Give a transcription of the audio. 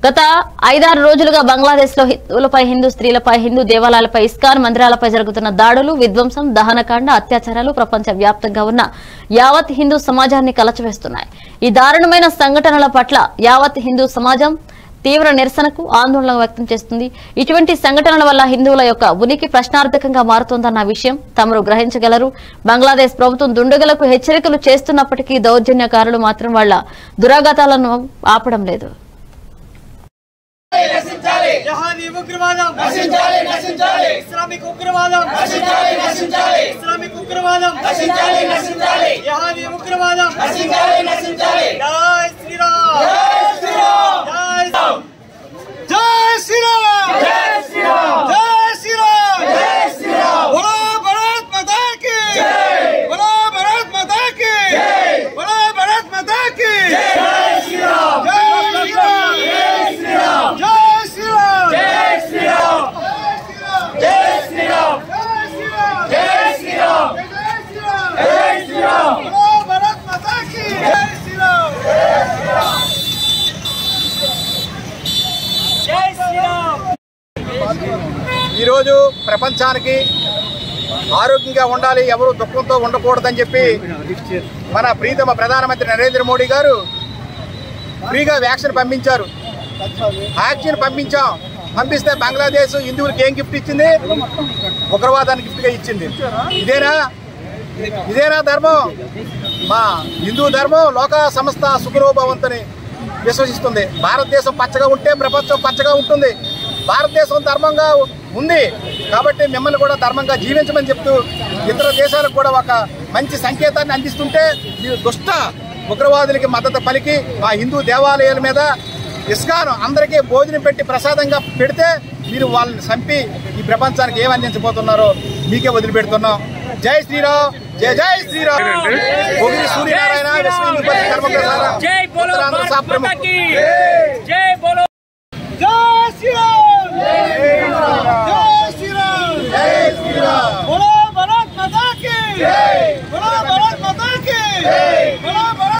గత ఐదారు రోజులుగా బంగ్లాదేశ్ లో హిందువులపై హిందూ స్త్రీలపై హిందూ దేవాలయాలపై ఇస్కాన్ మందిరాలపై జరుగుతున్న దాడులు విధ్వంసం దహనకాండ అత్యాచారాలు ప్రపంచ వ్యాప్తంగా ఉన్న యావత్ హిందూ సమాజాన్ని కలచివేస్తున్నాయి ఈ దారుణమైన సంఘటనల పట్ల యావత్ హిందూ సమాజం తీవ్ర నిరసనకు ఆందోళన వ్యక్తం చేస్తుంది ఇటువంటి సంఘటనల వల్ల హిందువుల యొక్క ఉనికి ప్రశ్నార్థకంగా మారుతోందన్న విషయం తమరు గ్రహించగలరు బంగ్లాదేశ్ ప్రభుత్వం దుండగులకు హెచ్చరికలు చేస్తున్నప్పటికీ దౌర్జన్యకారులు మాత్రం వాళ్ల దురాఘాతాలను ఆపడం లేదు జహాదీ ఉగ్రవాదం నశించాలి నశించాలి ఇస్లామిక్ ఉగ్రవాదం నశించాలి నశించాలి ఇస్లామిక్ ఉగ్రవాదం నశించాలి నశించాలి జహాదీ ఉగ్రవాదం నశించాలి నశించాలి జై శ్రీరామ్ జై శ్రీరామ్ జై శ్రీరామ్ జై శ్రీరామ్ జై శ్రీరామ్ బోలో భారత్ మాతా కీ జై బోలో భారత్ మాతా కీ జై బోలో భారత్ మాతా కీ జై శ్రీరామ్ జై శ్రీరామ్ జై శ్రీరామ్ జై శ్రీరామ్ జై శ్రీరామ్ జై శ్రీరామ్ జై శ్రీరామ్ జై శ్రీరామ్ బోలో భారత్ మాతా కీ జై శ్రీరామ్ జై శ్రీరామ్ ఈరోజు ప్రపంచానికి ఆరోగ్యంగా ఉండాలి ఎవరు దుఃఖంతో ఉండకూడదని చెప్పి మన ప్రీతమ ప్రధానమంత్రి నరేంద్ర మోడీ గారు ఫ్రీగా వ్యాక్సిన్ పంపించారు వ్యాక్సిన్ పంపించాం పంపిస్తే బంగ్లాదేశ్ హిందువులకి ఏం గిఫ్ట్ ఇచ్చింది ఉగ్రవాదాన్ని గిఫ్ట్గా ఇచ్చింది ఇదేనా ఇదేనా ధర్మం మా హిందూ ధర్మం లోక సంస్థ సుఖరోభవంతని విశ్వసిస్తుంది భారతదేశం పచ్చగా ఉంటే ప్రపంచం పచ్చగా ఉంటుంది భారతదేశం ధర్మంగా ఉంది కాబట్టి మిమ్మల్ని కూడా ధర్మంగా జీవించమని చెప్తూ ఇతర దేశాలకు కూడా ఒక మంచి సంకేతాన్ని అందిస్తుంటే మీరు దుష్ట ఉగ్రవాదులకి మద్దతు పలికి మా హిందూ దేవాలయాల మీద ఇస్కాను అందరికీ భోజనం పెట్టి ప్రసాదంగా పెడితే మీరు వాళ్ళని చంపి ఈ ప్రపంచానికి ఏం అందించబోతున్నారో మీకే వదిలిపెడుతున్నాం జై శ్రీరామ్ జై జై శ్రీరామ్ భోగిరి సూర్యనారాయణ విశ్వ హిందూ పరిషత్ కర్మకర్త జై బోలో ఉత్తరాంధ్ర భారత్ సభ ప్రముఖ. మాతా కీ జై బోలో జై శ్రీరామ్